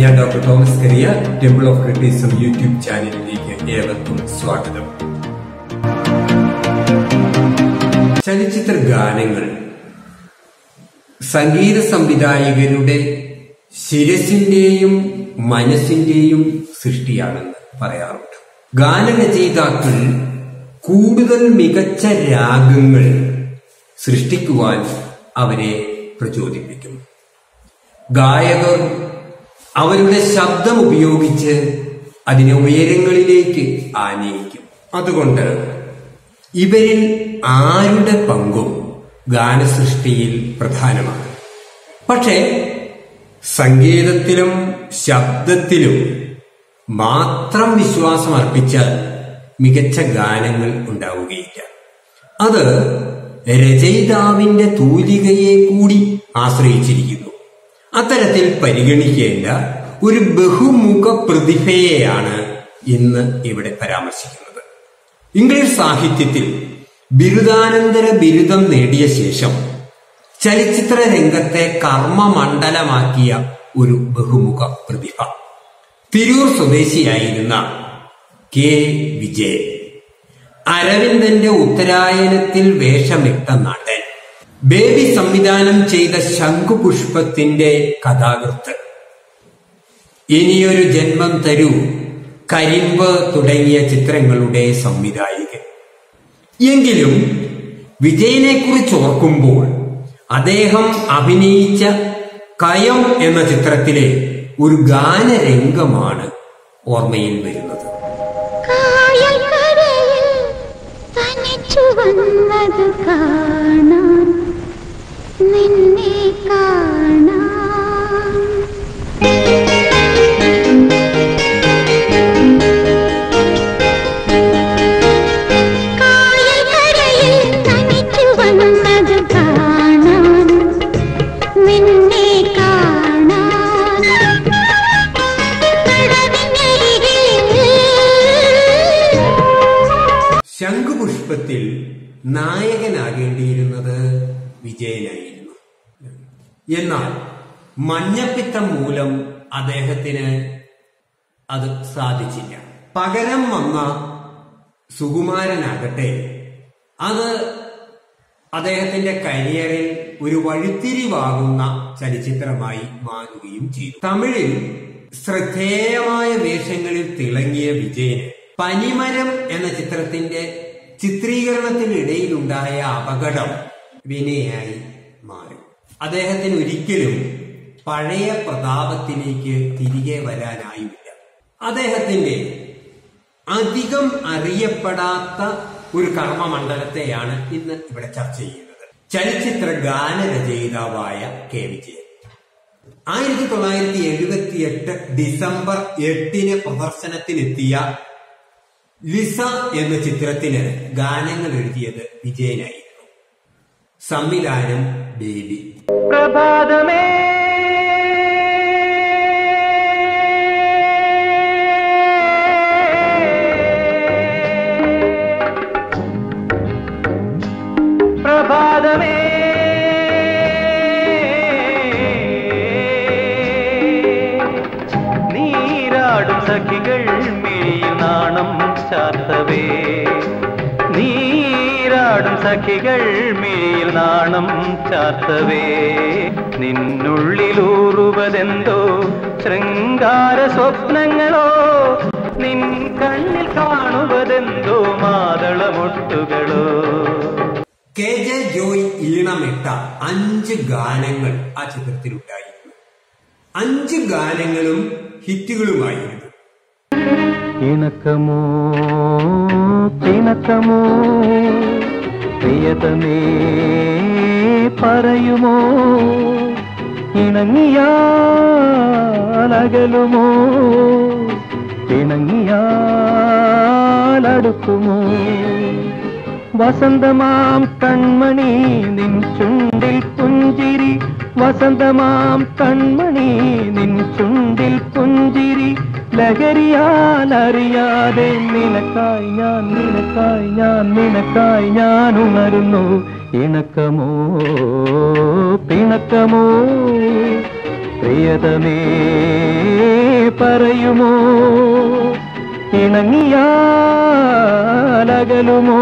ഞാൻ doctor Thomas Kariya temple of criticism YouTube ചാനലിലേക്ക് ഏവർക്കും സ്വാഗതം ചലച്ചിത്ര ഗാനങ്ങൾ സംഗീത സംവിധായകരുടെ ശിരസിന്റെയും മനസ്സിന്റെയും സൃഷ്ടിയാണെന്ന് പറയാറുണ്ട് ഗാനരചയിതാക്കൾ കൂടുതൽ മികച്ച രാഗങ്ങൾ സൃഷ്ടിക്കുവാൻ അവരെ പ്രചോദിപ്പിക്കും ഗായകർ അവരുടെ ശബ്ദം ഉപയോഗിച്ച് അതിനെ ഉയരങ്ങളിലേക്ക് ആനയിക്കും അതുകൊണ്ട് ഇവരിൽ ആരുടെ പങ്കും ഗാനസൃഷ്ടിയിൽ പ്രധാനമാണ് പക്ഷേ സംഗീതത്തിലും ശബ്ദത്തിലും മാത്രം വിശ്വാസം അർപ്പിച്ചാൽ മികച്ച ഗാനങ്ങൾ ഉണ്ടാവുകയില്ല അത് രചയിതാവിന്റെ തൂലികയെ കൂടി ആശ്രയിച്ചിരിക്കുന്നു അത്തരത്തിൽ പരിഗണിക്കേണ്ട ഒരു ബഹുമുഖ പ്രതിഭയെയാണ് ഇന്ന് ഇവിടെ പരാമർശിക്കുന്നത് ഇംഗ്ലീഷ് സാഹിത്യത്തിൽ ബിരുദാനന്തര ബിരുദം നേടിയ ശേഷം ചലച്ചിത്ര രംഗത്തെ കർമ്മമണ്ഡലമാക്കിയ ഒരു ബഹുമുഖ പ്രതിഭ തിരൂർ സ്വദേശിയായിരുന്ന കെ വിജയൻ അരവിന്ദന്റെ ഉത്തരായനത്തിൽ വേഷമിട്ട നടൻ ബേബി സംവിധാനം ചെയ്ത ശംഖുപുഷ്പത്തിന്റെ കഥാകൃത്ത് ഇനിയൊരു ജന്മം തരൂ കരിമ്പ് തുടങ്ങിയ ചിത്രങ്ങളുടെ സംവിധായകൻ എങ്കിലും വിജയനെ കുറിച്ച് ഓർക്കുമ്പോൾ അദ്ദേഹം അഭിനയിച്ച കയം എന്ന ചിത്രത്തിലെ ഒരു ഗാനരംഗമാണ് ഓർമ്മയിൽ വരുന്നത് കായൽക്കരയിൽ തനിച്ചു വന്നത് കാണാൻ നിന്നെ കാണാൻ കായൽക്കരയിൽ തനിച്ചു വന്നത് കാണാൻ നിന്നെ കാണാൻ കടവിനരികിൽ ശംഖുപുഷ്പത്തിൽ നായകനാകേണ്ടിയിരുന്നത് വിജയനായിരുന്നു എന്നാൽ മഞ്ഞപ്പിത്തം മൂലം അദ്ദേഹത്തിന് അത് സാധിച്ചില്ല പകരം വന്ന സുകുമാരനാകട്ടെ അത് അദ്ദേഹത്തിന്റെ കരിയറിൽ ഒരു വഴിത്തിരിവാകുന്ന ചലച്ചിത്രമായി മാറുകയും ചെയ്തു തമിഴിൽ ശ്രദ്ധേയമായ വേഷങ്ങളിൽ തിളങ്ങിയ വിജയന് പനിമരം എന്ന ചിത്രത്തിന്റെ ചിത്രീകരണത്തിനിടയിലുണ്ടായ അപകടം വിനയായി മാറി അദ്ദേഹത്തിന് ഒരിക്കലും പഴയ പ്രതാപത്തിലേക്ക് തിരികെ വരാനായുമില്ല അദ്ദേഹത്തിന്റെ അധികം അറിയപ്പെടാത്ത ഒരു കർമ്മമണ്ഡലത്തെയാണ് ഇന്ന് ഇവിടെ ചർച്ച ചെയ്യുന്നത് ചലച്ചിത്ര ഗാനരചയിതാവായ കെ വിജയൻ ആയിരത്തി തൊള്ളായിരത്തി എഴുപത്തി എട്ട് ഡിസംബർ എട്ടിന് പ്രദർശനത്തിനെത്തിയ ലിസ എന്ന ചിത്രത്തിന് ഗാനങ്ങൾ എഴുതിയത് വിജയനായിരുന്നു സംവിധാനം ബേബി പ്രഭാതമേ പ്രഭാതമേ നീരാടും സഖികൾ മിഴിയിൽ നാണം ചാത്തവേ നീരാടും സഖികൾ മിഴിയിൽ നാണം ചാത്തവേ നിന്നുള്ളിലൂറുവതെന്തോ ശൃംഗാര സ്വപ്നങ്ങളോ നിൻ കണ്ണിൽ കാണുവതെന്തോ മാതളമൊട്ടുകളോ കെ ജെ ജോയ് ഈണമിട്ട അഞ്ച് ഗാനങ്ങൾ ആ ചിത്രത്തിലുണ്ടായിരുന്നു അഞ്ച് ഗാനങ്ങളും ഹിറ്റുകളുമായിരുന്നു ഇണക്കമോ പിണക്കമോ പ്രിയതമേ പറയുമോ ഇണങ്ങിയാൽ അകലുമോ ഇണങ്ങിയാൽ അടുക്കുമോ വസന്തമാം കൺമണി നിൻ ചുണ്ടിൽ പുഞ്ചിരി വസന്തമാം കൺമണി നിൻ ചുണ്ടിൽ പുഞ്ചിരി ലഹരിയാൽ അറിയാതെ നിനക്കായി ഞാൻ നിനക്കായി ഞാൻ നിനക്കായി ഞാൻ ഉണരുന്നു ഇണക്കമോ പിണക്കമോ പ്രിയതമേ പറയുമോ ഇണങ്ങിയാലകലുമോ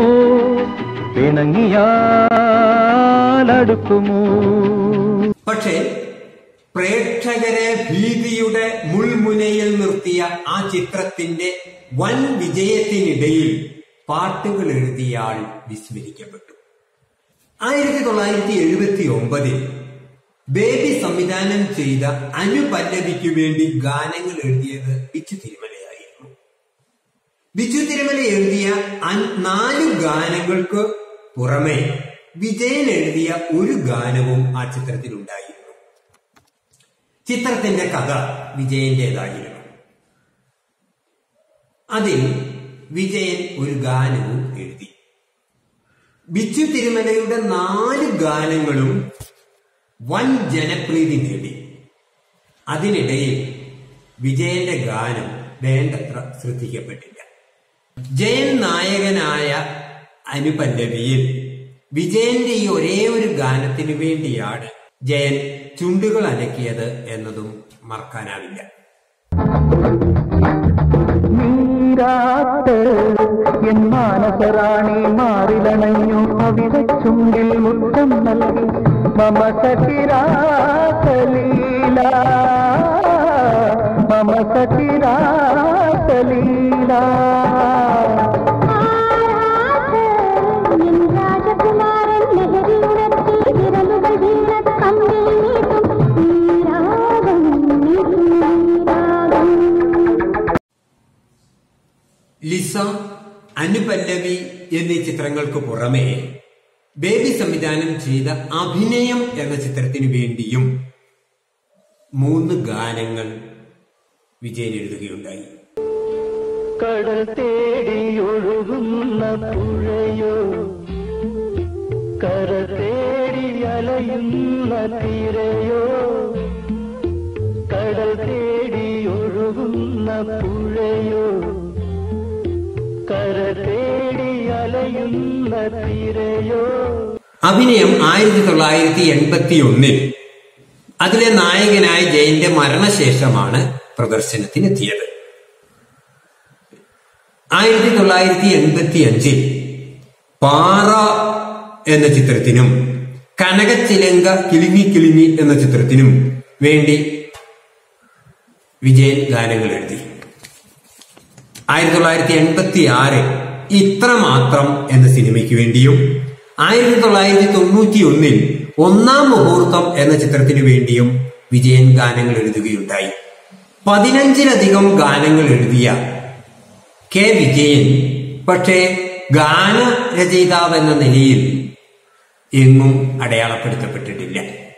പിണങ്ങിയാലടുക്കുമോ പക്ഷേ പ്രേക്ഷകരെ ഭീതിയുടെ മുൾമുനയിൽ നിർത്തിയ ആ ചിത്രത്തിന്റെ വൻ വിജയത്തിനിടയിൽ പാട്ടുകൾ എഴുതിയ ആൾ വിസ്മരിക്കപ്പെട്ടു ആയിരത്തി തൊള്ളായിരത്തി എഴുപത്തി ഒമ്പതിൽ ബേബി സംവിധാനം ചെയ്ത അനുപല്ലവിക്ക് വേണ്ടി ഗാനങ്ങൾ എഴുതിയത് ബിച്ചു തിരുമലയായിരുന്നു ബിച്ചു തിരുമല എഴുതിയ അൻ- നാല് ഗാനങ്ങൾക്ക് പുറമെ വിജയൻ എഴുതിയ ഒരു ഗാനവും ആ ചിത്രത്തിലുണ്ടായിരുന്നു ചിത്രത്തിന്റെ കഥ വിജയന്റേതായിരുന്നു അതിൽ വിജയൻ ഒരു ഗാനവും എഴുതി ബിച്ചു തിരുമലയുടെ നാല് ഗാനങ്ങളും വൻ ജനപ്രീതി നേടി അതിനിടയിൽ വിജയന്റെ ഗാനം വേണ്ടത്ര ശ്രദ്ധിക്കപ്പെട്ടില്ല ജയൻ നായകനായ അനുപല്ലവിയിൽ വിജയന്റെ ഈ ഒരേ ഒരു ഗാനത്തിന് വേണ്ടിയാണ് ജയൻ ചുണ്ടുകൾ അനക്കിയത് എന്നതും മറക്കാനാവില്ല നീരാട്ട് എൻ മാനസറാണി മാറിലണഞ്ഞു അവിടെ ചുണ്ടിൽ മുത്തം നൽകി മമ സഖിരാസലീല മമ സഖിരാസലീല എൻ രാജകുമാരൻ ലഹരി ഉണർത്തി വിരലുകൾ വീണ കമ്പിൽ നീട്ടും നീരാഗം നീട്ടും നീരാഗം ലിസ അനുപല്ലവി എന്നീ ചിത്രങ്ങൾക്ക് പുറമെ ബേബി സംവിധാനം ചെയ്ത അഭിനയം എന്ന ചിത്രത്തിന് വേണ്ടിയും മൂന്ന് ഗാനങ്ങൾ വിജയൻ എഴുതുകയുണ്ടായി കടൽ തേടിയൊഴുകുന്ന പുഴയോ കര തേടി അലയുന്ന തീരയോ കടൽ തേടിയൊഴുകുന്ന പുഴയോ കര തേടി അലയുന്ന തീരയോ അഭിനയം ആയിരത്തി തൊള്ളായിരത്തി എൺപത്തി ഒന്നിൽ അതിലെ നായകനായ ജയന്റെ മരണശേഷമാണ് പ്രദർശനത്തിനെത്തിയത് ആയിരത്തി തൊള്ളായിരത്തി എൺപത്തി അഞ്ചിൽ പാറ എന്ന ചിത്രത്തിനും കനകച്ചിലങ്ക കിളിങ്ങി കിളിങ്ങി എന്ന ചിത്രത്തിനും വേണ്ടി വിജയൻ ഗാനങ്ങൾ എഴുതി ആയിരത്തി തൊള്ളായിരത്തി എൺപത്തി ആറിൽ ഇത്രമാത്രം എന്ന സിനിമയ്ക്ക് വേണ്ടിയും ആയിരത്തി തൊള്ളായിരത്തി തൊണ്ണൂറ്റി ഒന്നിൽ ഒന്നാം മുഹൂർത്തം എന്ന ചിത്രത്തിന് വേണ്ടിയും വിജയൻ ഗാനങ്ങൾ എഴുതുകയുണ്ടായി പതിനഞ്ചിലധികം ഗാനങ്ങൾ എഴുതിയ കെ വിജയൻ പക്ഷേ ഗാനരചയിതാവ് എന്ന നിലയിൽ എങ്ങും അടയാളപ്പെടുത്തപ്പെട്ടിട്ടില്ല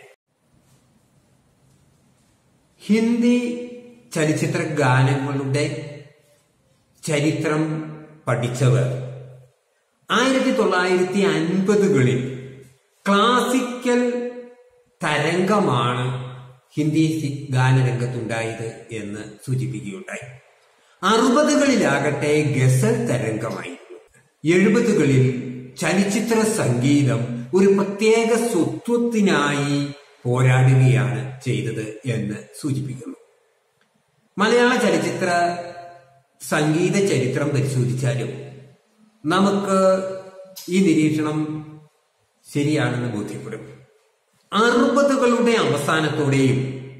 ഹിന്ദി ചലച്ചിത്ര ഗാനങ്ങളുടെ ചരിത്രം പഠിച്ചവർ ആയിരത്തി തൊള്ളായിരത്തി അൻപതുകളിൽ ക്ലാസിക്കൽ തരംഗമാണ് ഹിന്ദി സി- ഗാനരംഗത്തുണ്ടായത് എന്ന് സൂചിപ്പിക്കുകയുണ്ടായി അറുപതുകളിലാകട്ടെ ഗസൽ തരംഗമായിരുന്നു എഴുപതുകളിൽ ചലച്ചിത്ര സംഗീതം ഒരു പ്രത്യേക സ്വത്വത്തിനായി പോരാടുകയാണ് ചെയ്തത് എന്ന് സൂചിപ്പിക്കുന്നു മലയാള ചലച്ചിത്ര സംഗീത ചരിത്രം പരിശോധിച്ചാലും നമുക്ക് ഈ നിരീക്ഷണം ശരിയാണെന്ന് ബോധ്യപ്പെടും അറുപതുകളുടെ അവസാനത്തോടെയും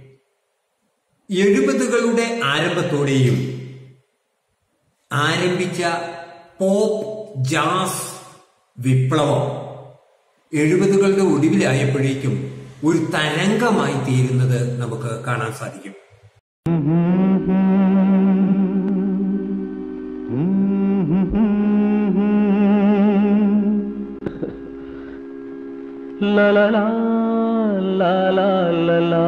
എഴുപതുകളുടെ ആരംഭത്തോടെയും ആരംഭിച്ച പോപ്പ് ജാസ് വിപ്ലവം എഴുപതുകളുടെ ഒടുവിലായപ്പോഴേക്കും ഒരു തരംഗമായി തീരുന്നത് നമുക്ക് കാണാൻ സാധിക്കും La la la la la la la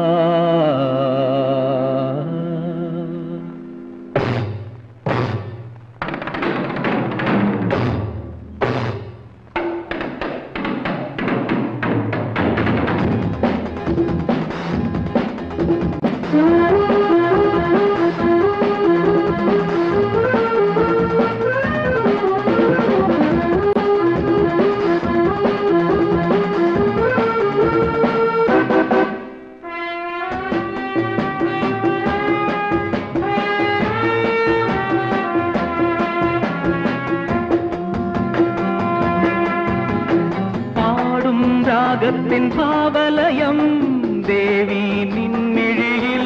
ലോകത്തിൻ ഭാവലയം ദേവി നിൻമിഴിയിൽ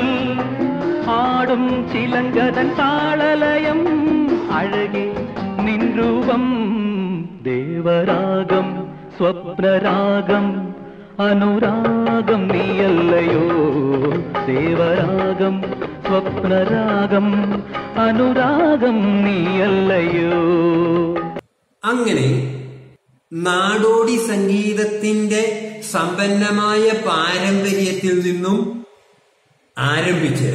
ആടും ചിലങ്കതൻ താളലയം അഴകെ നിൻ രൂപം ദേവരാഗം സ്വപ്നരാഗം അനുരാഗം നീയല്ലയോ ദേവരാഗം സ്വപ്നരാഗം അനുരാഗം നീയല്ലയോ അങ്ങനെ നാടോടി സംഗീതത്തിന്റെ സമ്പന്നമായ പാരമ്പര്യത്തിൽ നിന്നും ആരംഭിച്ച്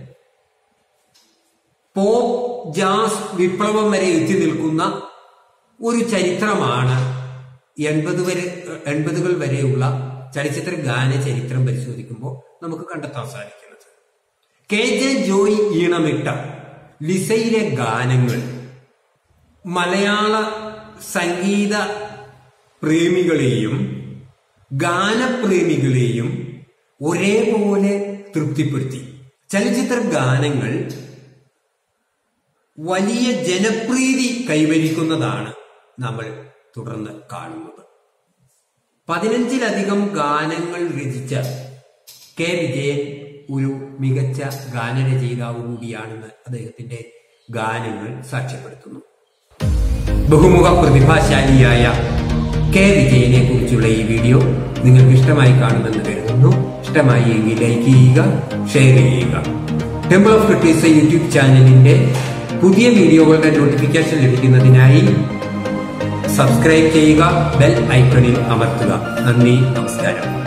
പോപ്പ് ജാസ് വിപ്ലവം വരെ എത്തി നിൽക്കുന്ന ഒരു ചരിത്രമാണ് എൺപത് വരെ എൺപതുകൾ വരെയുള്ള ചലച്ചിത്ര ഗാന ചരിത്രം പരിശോധിക്കുമ്പോൾ നമുക്ക് കണ്ടെത്താൻ സാധിക്കുന്നത് കെ ജെ ജോയ് ഈണമിട്ട ലിസയിലെ ഗാനങ്ങൾ മലയാള സംഗീത പ്രേമികളെയും ഗാനപ്രേമികളെയും ഒരേപോലെ തൃപ്തിപ്പെടുത്തി ചലച്ചിത്ര ഗാനങ്ങൾ വലിയ ജനപ്രീതി കൈവരിക്കുന്നതാണ് നമ്മൾ തുടർന്ന് കാണുന്നത് പതിനഞ്ചിലധികം ഗാനങ്ങൾ രചിച്ച കെ വിജയൻ ഒരു മികച്ച ഗാനരചയിതാവ് കൂടിയാണെന്ന് അദ്ദേഹത്തിന്റെ ഗാനങ്ങൾ സാക്ഷ്യപ്പെടുത്തുന്നു ബഹുമുഖ പ്രതിഭാശാലിയായ കെ വിജയനെ കുറിച്ചുള്ള ഈ വീഡിയോ നിങ്ങൾക്ക് ഇഷ്ടമായി കാണുമെന്ന് കരുതുന്നു ഇഷ്ടമായി എങ്കിൽ ലൈക്ക് ചെയ്യുക ഷെയർ ചെയ്യുക ടെമ്പിൾ ഓഫ് ക്രിട്ടീസ് യൂട്യൂബ് ചാനലിന്റെ പുതിയ വീഡിയോകളുടെ നോട്ടിഫിക്കേഷൻ ലഭിക്കുന്നതിനായി സബ്സ്ക്രൈബ് ചെയ്യുക ബെൽ ഐക്കണിൽ അമർത്തുക നന്ദി നമസ്കാരം